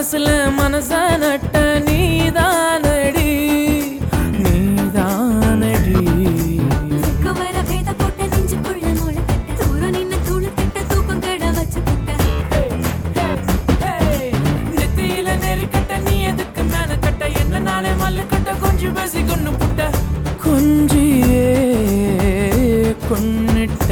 மனசுல மனச நட்ட நீதானடி நீதானடி வெக்கவர வேத போட்ட நெஞ்சுக்குள்ள முளைக்கட்ட தூரம் நின்னு தூளுக்கிட்ட தூக்கம் கெட வச்சு புட்ட நெத்தியில நெறிக்கட்ட நீ எதுக்கு மேல கட்ட என்ன நாளே மல்லு கட்ட கொஞ்சம் பேசி கொண்டு புட்ட கொஞ்சியே கொன்னிட்ட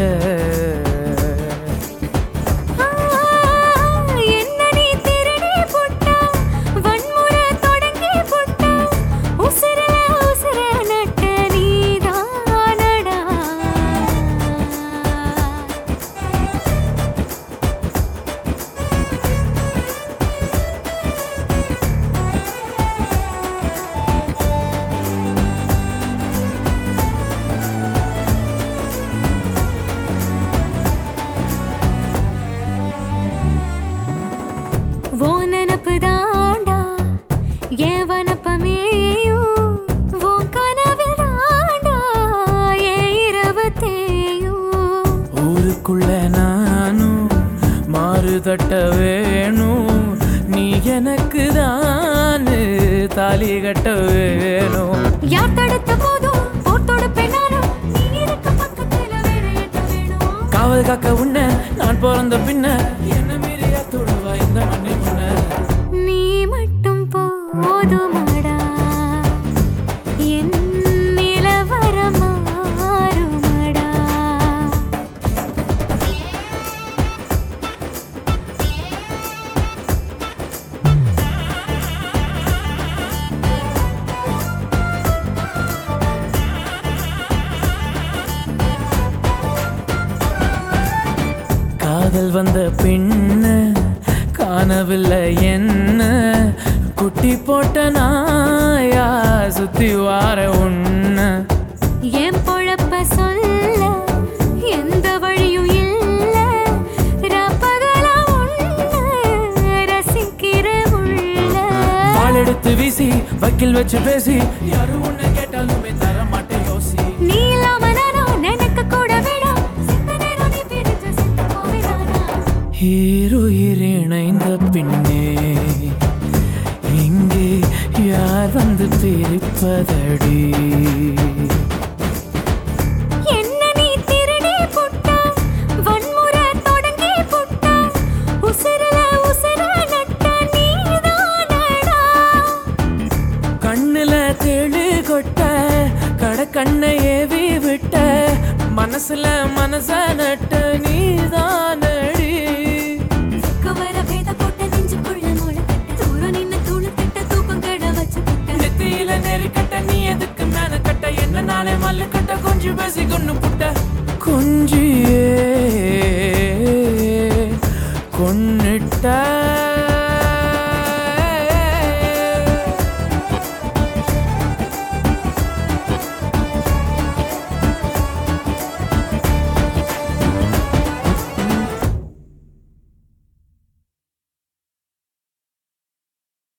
ஆ, என்ன நீ திருடி புட்ட வன்முறை தொடங்கி புட்ட உசுர உசுர நட்ட நீதானடா ஓ நினப்பு தாண்டா என் வனப்பமேயும் உன் கனவு தாண்டா என் இரவு தேயும் ஊருக்குள்ள நானும் மாறுதட்ட வேணும் நீ எனக்கு தான் தாலி கட்ட வேணும் யார் தடுத்த போதும் போர் தொடுப்பேன் நானும் நீ இருக்க பக்கத்துல வேற என்ன வேணும் காவல் காக்க உன்ன நான் பிறந்த பின்ன என்ன மீறியா தொடுவா இந்த மண்ணை முன்ன நீ மட்டும் போதுமடா என் நிலவரம் மாறுமடா காதல் வந்த பின்ன காணவில்லை என்ன குட்டி போட்ட நாயா சுத்தி வார உன்ன என் பொழப்ப சொல்ல எந்த வழியும் இல்ல ரப்பகலா உன்ன ரசிக்கிற உள்ள பால் எடுத்து வீசி வக்கீல் வச்சு பேசி யாரும் உன்னை கேட்டாலுமே தர மாட்டேன் யோசி நீ இல்லாம நானும் நினைக்க கூட வேணாம் சித்த நேரம் நீ பிரிஞ்சு செத்து போவேனானா ஈருயிர் இணைந்த பின்னே இங்கே யார் வந்து பிரிப்பதடி என்ன நீ திருடி புட்ட வன்முறை தொடங்கி புட்ட உசுரல உசுர நட்ட நீதானடா கண்ணுல தெளி கொட்ட கடக்கண்ணை ஏவி விட்ட மனசுல மனச நட்ட நீதானடி வெக்கவர வேத போட்ட நெஞ்சுக்குள்ள முளைக்கட்ட தூரம் நின்னு தூளுக்கிட்ட தூக்கம் கெட வச்சு புட்ட நெத்தியில நெறிக்கட்ட நீ எதுக்கு மேல கட்ட என்ன நாளே மல்லு கட்ட கொஞ்சம் பேசி கொண்டு புட்ட கொஞ்சியே கொன்னிட்ட